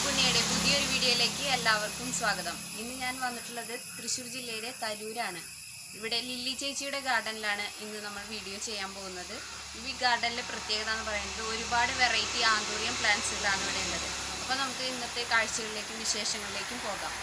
പുണ്യയുടെ പുതിയൊരു വീഡിയോയിലേക്ക് എല്ലാവർക്കും സ്വാഗതം ഇന്ന് ഞാൻ വന്നിട്ടുള്ളത് തൃശ്ശൂർ ജില്ലയിലെ തരൂരാണ് ഇവിടെ ലില്ലി ചേച്ചിയുടെ ഗാർഡനിലാണ് ഇന്ന് നമ്മൾ വീഡിയോ ചെയ്യാൻ പോകുന്നത് ഈ ഗാർഡനിലെ പ്രത്യേകത എന്ന് പറയുന്നത് ഒരുപാട് വെറൈറ്റി ആന്തൂറിയം പ്ലാന്റ്സുകളാണ് ഇവിടെ ഉള്ളത് അപ്പോൾ നമുക്ക് ഇന്നത്തെ കാഴ്ചകളിലേക്കും വിശേഷങ്ങളിലേക്കും പോകാം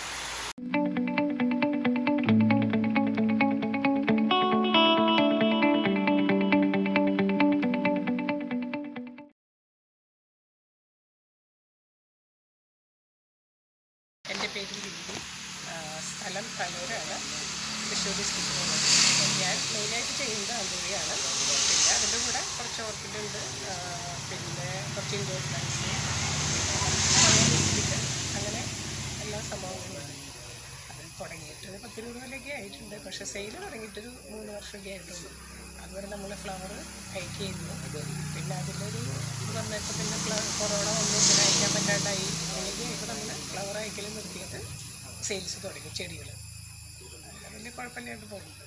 എൻ്റെ പേര് ലില്ലി ആ, സ്ഥലം കലൂരാണ് തൃശ്ശൂർ ഡിസ്ട്രിക്റ്റിലാണ് ഞാൻ മെയിനായിട്ട് ചെയ്യുന്നത് അന്തൂരിയാണ് പിന്നെ അതിൻ്റെ കൂടെ കുറച്ച് ഓർക്കിഡുണ്ട് ആ, പിന്നെ കുറച്ച് ഇൻഡോർ പ്ലാന്റ്സ് അങ്ങനെ എല്ലാ സംഭവങ്ങളും അത് തുടങ്ങിയിട്ട് ഒരു പത്ത് രൂപ വിലയൊക്കെ ആയിട്ടുണ്ട് പക്ഷേ സെയിൽ തുടങ്ങിയിട്ടൊരു മൂന്ന് വർഷമൊക്കെ ആയിട്ടുള്ളൂ അതുവരെ നമ്മൾ ഫ്ലവർ അയക്കുകയായിരുന്നു പിന്നെ അതിലൊരു ഇത് വന്നപ്പോൾ പിന്നെ ഫ്ലവർ കൊറോണ വന്നു പിന്നെ അയക്കാൻ പറ്റാണ്ടായി അങ്ങനെയൊക്കെ ആയിട്ട് നമ്മൾ ഫ്ലവർ അയക്കൽ നിർത്തിയിട്ട് സെയിൽസ് തുടങ്ങി ചെടികൾ അങ്ങനെ വലിയ കുഴപ്പമില്ലാണ്ട് പോകുന്നുണ്ട്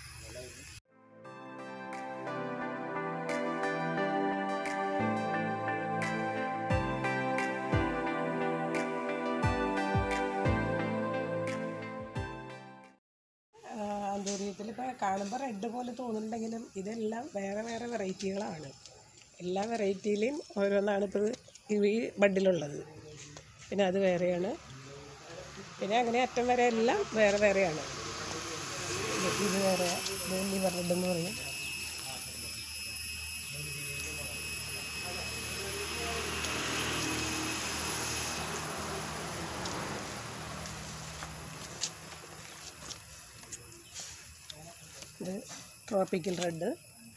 ആന്തൂര്യത്തിൽ ഇപ്പോൾ കാണുമ്പോൾ റെഡ് പോലെ തോന്നുന്നുണ്ടെങ്കിലും ഇതെല്ലാം വേറെ വേറെ വെറൈറ്റികളാണ് എല്ലാ വെറൈറ്റിയിലും ഓരോന്നാണ് ഇപ്പോൾ ഈ ബഡിലുള്ളത് പിന്നെ അത് വേറെയാണ് പിന്നെ അങ്ങനെ അറ്റം വരെ എല്ലാം വേറെ വേറെയാണ് ഇത് ഇത് വേറെ ഇത് ലിവർ റെഡ് എന്ന് പറയും ഇത് ട്രോപ്പിക്കൽ റെഡ്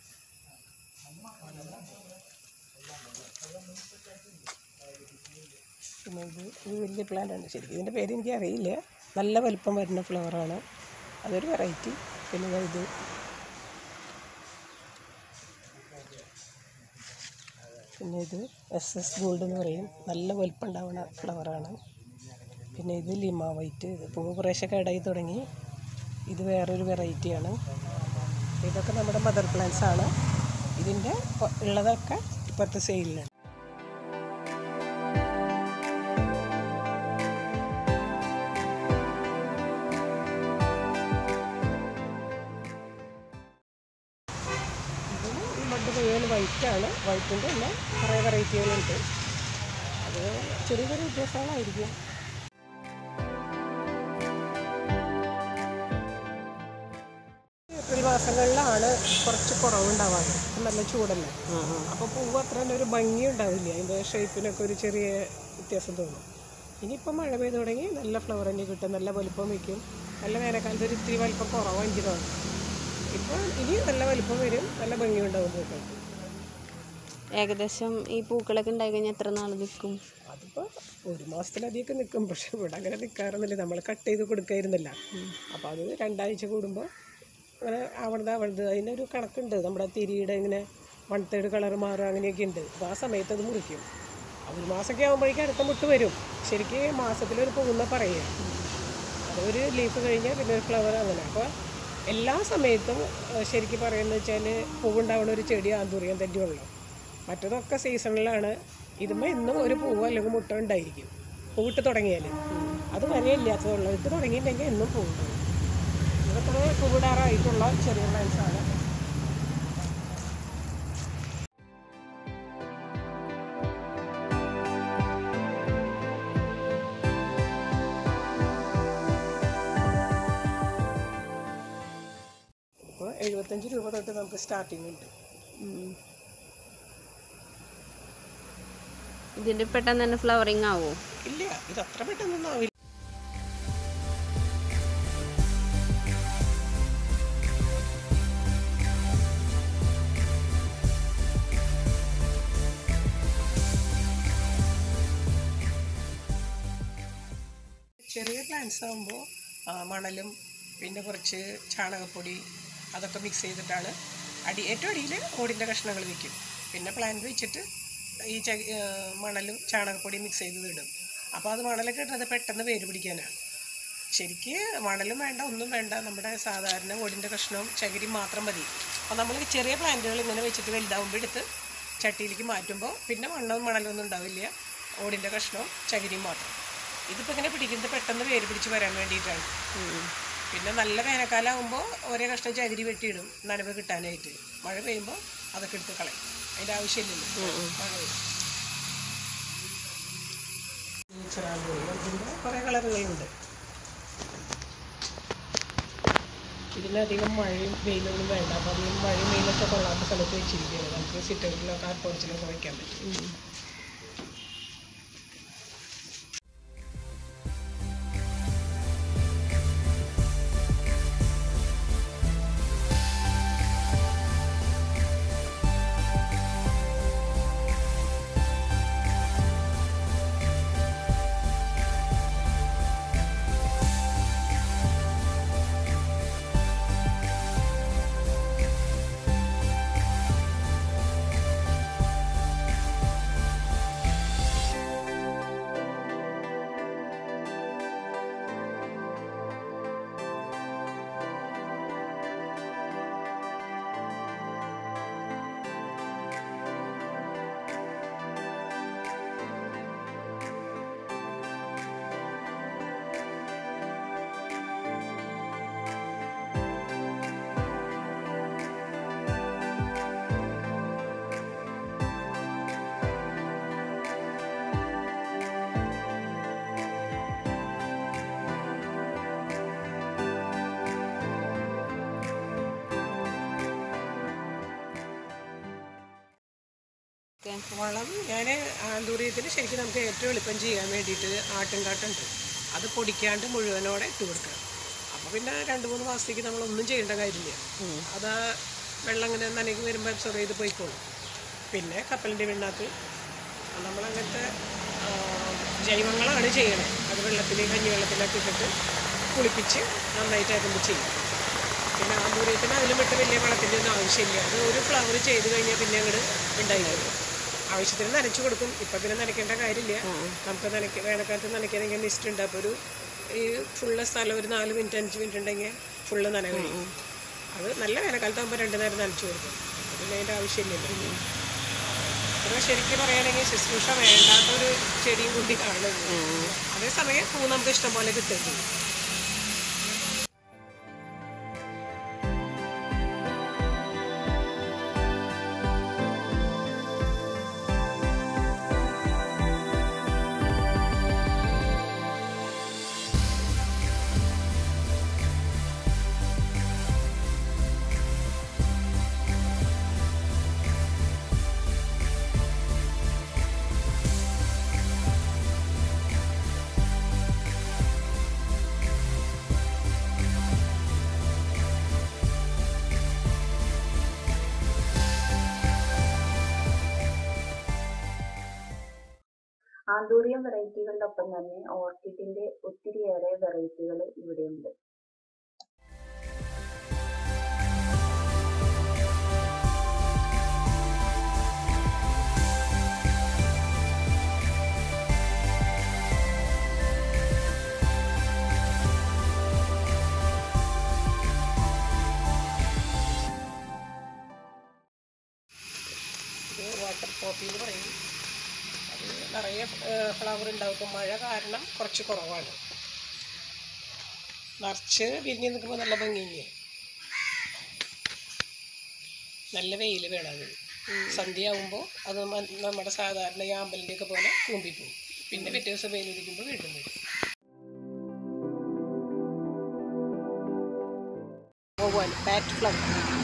പിന്നെ ഇത് ഇത് വലിയ പ്ലാന്റ് ആണ് ശരിക്കും ഇതിൻ്റെ പേര് എനിക്ക് അറിയില്ല നല്ല വലിപ്പം വരുന്ന ഫ്ലവറാണ് അതൊരു വെറൈറ്റി പിന്നെ ദാ ഇത് പിന്നെ ഇത് എസ് എസ് ഗോൾഡ് എന്ന് പറയും നല്ല വലിപ്പം ഉണ്ടാവുന്ന ഫ്ലവറാണ് പിന്നെ ഇത് ലിമ വൈറ്റ് ഇത് പൂവ് കുറേശ്ശെ കേടായി തുടങ്ങി ഇത് വേറൊരു വെറൈറ്റിയാണ് ഇതൊക്കെ നമ്മുടെ മദർ പ്ലാന്റ്സ് ആണ് ഇതിൻ്റെ പൊ- ഉള്ളതൊക്കെ ഇപ്പോഴത്തെ സെയിലിലാണ് ഇതിന് ഈ മഡ് മുഴുവൻ വൈറ്റാണ് വൈറ്റിൻ്റെ തന്നെ കുറേ വെറൈറ്റികളുണ്ട് അത് ചെറിയ ചെറിയ വ്യത്യാസങ്ങളായിരിക്കും ഏപ്രിൽ മാസങ്ങളിലാണ് കുറച്ച് കുറവുണ്ടാവാറ് ഇപ്പം നല്ല ചൂടല്ലേ അപ്പോൾ പൂവ് അത്ര തന്നെ ഒരു ഭംഗി ഉണ്ടാവില്ല അതിൻ്റെ ഷേപ്പിനൊക്കെ ഒരു ചെറിയ വ്യത്യാസം തോന്നും ഇനിയിപ്പോൾ മഴ പെയ്ത് തുടങ്ങി നല്ല ഫ്ലവർ തന്നെ കിട്ടും നല്ല വലുപ്പം വയ്ക്കും നല്ല വേനൽക്കാലത്ത് ഒരു ഇത്തിരി വലിപ്പം കുറവാണ് എനിക്ക് തോന്നുന്നു ഇപ്പോൾ ഇനി നല്ല വലിപ്പം വരും നല്ല ഭംഗി ഉണ്ടാവും പൂക്കൾക്ക് ഏകദേശം ഈ പൂക്കളൊക്കെ ഉണ്ടായി കഴിഞ്ഞാൽ എത്ര നാൾ നിൽക്കും അതിപ്പോൾ ഒരു മാസത്തിലധികമൊക്കെ നിൽക്കും പക്ഷെ ഇവിടെ അങ്ങനെ നിൽക്കാറൊന്നുമില്ല നമ്മൾ കട്ട് ചെയ്ത് കൊടുക്കായിരുന്നില്ല അപ്പോൾ അത് രണ്ടാഴ്ച കൂടുമ്പോൾ അങ്ങനെ ആവണത് ആവണത് അതിനൊരു കണക്കുണ്ട് നമ്മുടെ തിരിയുടെ ഇങ്ങനെ വൺ തേർഡ് കളർ മാറുക അങ്ങനെയൊക്കെ ഉണ്ട് അപ്പോൾ ആ സമയത്ത് അത് മുറിക്കും അത് ഒരു മാസമൊക്കെ ആകുമ്പോഴേക്കും അടുത്ത മുട്ട് വരും ശരിക്ക് മാസത്തിലൊരു പോകുന്ന പറയുക അതൊരു ലീഫ് കഴിഞ്ഞാൽ പിന്നെ ഒരു ഫ്ലവർ അങ്ങനെ അപ്പോൾ എല്ലാ സമയത്തും ഏഹ്, ശരിക്കും പറയുന്നത് വെച്ചാൽ പൂവുണ്ടാവുന്ന ഒരു ചെടി ആന്തൂറിയം തന്നെയുള്ളൂ മറ്റതൊക്കെ സീസണിലാണ് ഇതുമ്പോൾ ഇന്നും ഒരു പൂവ് അല്ലെങ്കിൽ മുട്ട ഉണ്ടായിരിക്കും പൂവിട്ട് തുടങ്ങിയാൽ അത് വരെ ഇല്ലാത്തതുള്ളൂ ഇട്ട് തുടങ്ങിയിട്ടുണ്ടെങ്കിൽ എന്നും പൂവുണ്ടാവും ഇതൊക്കെ പൂവിടാറായിട്ടുള്ള ചെറിയ പ്ലാന്റ്സ് ആണ് ഇപ്പോൾ എഴുപത്തഞ്ച് രൂപ തൊട്ട് നമുക്ക് സ്റ്റാർട്ടിങ് ഉണ്ട് ഇതിൻ്റെ പെട്ടെന്ന് തന്നെ ഫ്ലവറിങ് ആവോ ഇല്ല ഇത് അത്ര പെട്ടെന്നൊന്നും ആവില്ല ചെറിയ പ്ലാന്റ്സ് ആകുമ്പോൾ മണലും പിന്നെ കുറച്ച് ചാണകപ്പൊടി അതൊക്കെ മിക്സ് ചെയ്തിട്ടാണ് അടി ഏറ്റവും അടിയിൽ ഓടിൻ്റെ കഷ്ണങ്ങൾ വയ്ക്കും പിന്നെ പ്ലാന്റ് വെച്ചിട്ട് ഈ ച ആ, മണലും ചാണകപ്പൊടി മിക്സ് ചെയ്ത് ഇടും അപ്പോൾ അത് മണലൊക്കെ ഇടുന്നത് പെട്ടെന്ന് വേര് പിടിക്കാനാണ് ശരിക്ക് മണലും വേണ്ട ഒന്നും വേണ്ട നമ്മുടെ സാധാരണ ഓടിൻ്റെ കഷ്ണവും ചകിരി മാത്രം മതി അപ്പോൾ നമ്മൾ ഈ ചെറിയ പ്ലാന്റുകൾ ഇങ്ങനെ വെച്ചിട്ട് വലുതാവുമ്പോൾ എടുത്ത് ചട്ടിയിലേക്ക് മാറ്റുമ്പോൾ പിന്നെ മണ്ണവും മണലൊന്നും ഉണ്ടാവില്ല ഓടിൻ്റെ കഷ്ണവും ചകിരിയും മാത്രം ഇതിപ്പോൾ ഇങ്ങനെ പിടിക്കുന്നത് പെട്ടെന്ന് വേര് പിടിച്ച് വരാൻ വേണ്ടിയിട്ടാണ് പിന്നെ നല്ല വേനൽക്കാലമാകുമ്പോൾ ഒരേ കഷ്ണം ചകിരി വെട്ടിയിടും നനവ് കിട്ടാനായിട്ട് മഴ പെയ്യുമ്പോൾ അതൊക്കെ എടുത്ത് കളയും അതിൻ്റെ ആവശ്യമില്ലല്ലോ മഴ പെയ്യും ഇതിൻ്റെ കുറേ കളറുകളുണ്ട് ഇതിനധികം മഴയും വെയിലൊന്നും വേണ്ട അപ്പോൾ അധികം മഴയും വെയിലൊക്കെ കൊള്ളാത്ത സ്ഥലത്ത് വെച്ചിരിക്കുകയാണ് നമുക്ക് സിറ്റൗട്ടിലോ കാർ പോർച്ചിലൊക്കെ വയ്ക്കാൻ പറ്റും വളം ഞാൻ ആന്തൂറിയത്തിന് ശരിക്കും നമുക്ക് ഏറ്റവും എളുപ്പം ചെയ്യാൻ വേണ്ടിയിട്ട് ആട്ടുംകാട്ടുണ്ട് അത് പൊടിക്കാണ്ട് മുഴുവനോടെ ഇട്ട് കൊടുക്കുക അപ്പോൾ പിന്നെ രണ്ട് മൂന്ന് മാസത്തേക്ക് നമ്മളൊന്നും ചെയ്യേണ്ട കാര്യമില്ല അത് ആ വെള്ളം ഇങ്ങനെ നനയ്ക്ക് വരുമ്പോൾ അബ്സോർവ് ചെയ്ത് പോയിക്കോളും പിന്നെ കപ്പലിൻ്റെ പിണ്ണാക്ക് നമ്മളങ്ങനത്തെ ആ, ജൈവങ്ങളാണ് ചെയ്യണത് അത് വെള്ളത്തിൽ കഞ്ഞിവെള്ളത്തിലൊക്കെ ഇട്ടിട്ട് കുളിപ്പിച്ച് നന്നായിട്ട് അരുമ്പ് ചെയ്യും പിന്നെ ആന്തൂര്യത്തിന് അതിലും വിട്ട് വലിയ വളത്തിൻ്റെ ഒന്നും ആവശ്യമില്ല അത് ഒരു ഫ്ലവർ ചെയ്ത് കഴിഞ്ഞാൽ പിന്നെ അങ്ങോട്ട് ഉണ്ടായി വരും ആവശ്യത്തിന് നനച്ചു കൊടുക്കും ഇപ്പം പിന്നെ നനയ്ക്കേണ്ട കാര്യമില്ല നമുക്ക് നനയ്ക്ക വേനൽക്കാലത്ത് നനയ്ക്കണമെങ്കിൽ മിസ്റ്റ് ഉണ്ട് അപ്പോൾ ഒരു ഈ ഫുള്ള് സ്ഥലം ഒരു നാല് മിനിറ്റ് അഞ്ച് മിനിറ്റ് ഉണ്ടെങ്കിൽ ഫുള്ള് നന കഴിയും അത് നല്ല വേനൽക്കാലത്താകുമ്പോൾ രണ്ട് നേരം നനച്ചു കൊടുക്കും പിന്നെ അതിൻ്റെ ആവശ്യമില്ലല്ലോ അപ്പോൾ ശരിക്കും പറയുകയാണെങ്കിൽ ശുശ്രൂഷ വേണ്ടാത്തൊരു ചെടിയും കൂടി കാണുന്നത് അതേസമയം പൂ നമുക്ക് ഇഷ്ടം പോലെ കിട്ടുകയും ചെയ്യും ആന്തൂറിയം വെറൈറ്റികളിലൊപ്പം തന്നെ ഓർക്കിഡിന്റെ ഒത്തിരിയേറെ വെറൈറ്റികൾ ഇവിടെയുണ്ട് ഇത് വാട്ടർ പോപ്പി എന്ന് പറയും അത് നിറയെ ഫ്ലവർ ഉണ്ടാവും ഇപ്പം മഴ കാരണം കുറച്ച് കുറവാണ് നിറച്ച് വിരിഞ്ഞ് നിൽക്കുമ്പോൾ നല്ല ഭംഗിയില്ലേ നല്ല വെയിൽ വേണം അത് സന്ധ്യയാവുമ്പോൾ അത് മ- നമ്മുടെ സാധാരണ ഈ ആമ്പലിൻ്റെ ഒക്കെ പോലെ കൂമ്പിപ്പോവും പിന്നെ പിറ്റേ ദിവസം വെയിലിരിക്കുമ്പോൾ വീണ്ടും വരും പോവാൻ ബാറ്റ് ഫ്ലവർ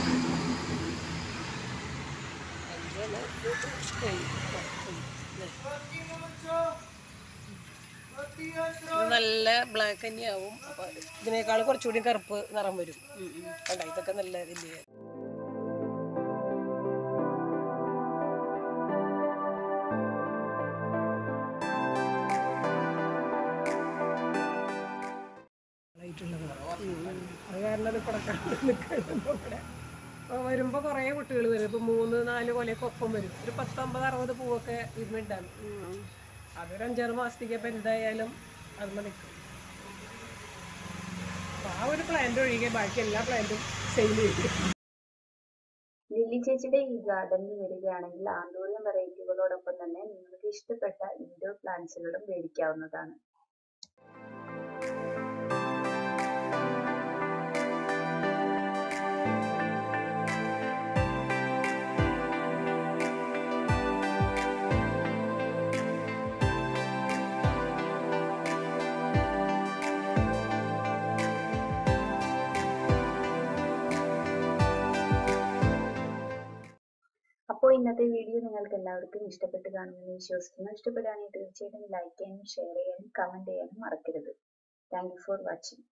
ഇത് നല്ല ബ്ലാക്ക് തന്നെയാവും അപ്പൊ ഇതിനേക്കാൾ കുറച്ചുകൂടി കറുപ്പ് നിറം വരും കണ്ട ഇതൊക്കെ നല്ല വലിയ അത് കാരണം അത് കൊടുക്കാണ്ട് നിൽക്കണം ഇവിടെ അപ്പോൾ വരുമ്പോൾ കുറേ കുട്ടികൾ വരും ഇപ്പോൾ മൂന്ന് നാല് കൊലയൊക്കെ ഒപ്പം വരും ഒരു പത്തൊമ്പത് അറുപത് പൂവൊക്കെ ഇരുന്നുണ്ടാകും അതൊരു അഞ്ചാറ് മാസത്തേക്ക് അപ്പം എന്തായാലും അതിൽ നിൽക്കും അപ്പോൾ ആ ഒരു പ്ലാന്റ് ഒഴികെ ബാക്കി എല്ലാ പ്ലാന്റും സെയിൽ ചെയ്യും ലില്ലി ലില്ലി ചേച്ചിയുടെ ഈ ഗാർഡനിൽ വരികയാണെങ്കിൽ ആന്തൂറിയം വെറൈറ്റികളോടൊപ്പം തന്നെ നിങ്ങൾക്ക് ഇഷ്ടപ്പെട്ട ഇൻഡോർ പ്ലാന്റ്സുകളും മേടിക്കാവുന്നതാണ് അപ്പോൾ ഇന്നത്തെ വീഡിയോ നിങ്ങൾക്ക് എല്ലാവർക്കും ഇഷ്ടപ്പെട്ട് കാണുമെന്ന് വിശ്വസിക്കുന്നു ഇഷ്ടപ്പെടുകയാണെങ്കിൽ തീർച്ചയായിട്ടും ലൈക്ക് ചെയ്യാനും ഷെയർ ചെയ്യാനും കമന്റ് ചെയ്യാനും മറക്കരുത് താങ്ക് യു ഫോർ വാച്ചിങ്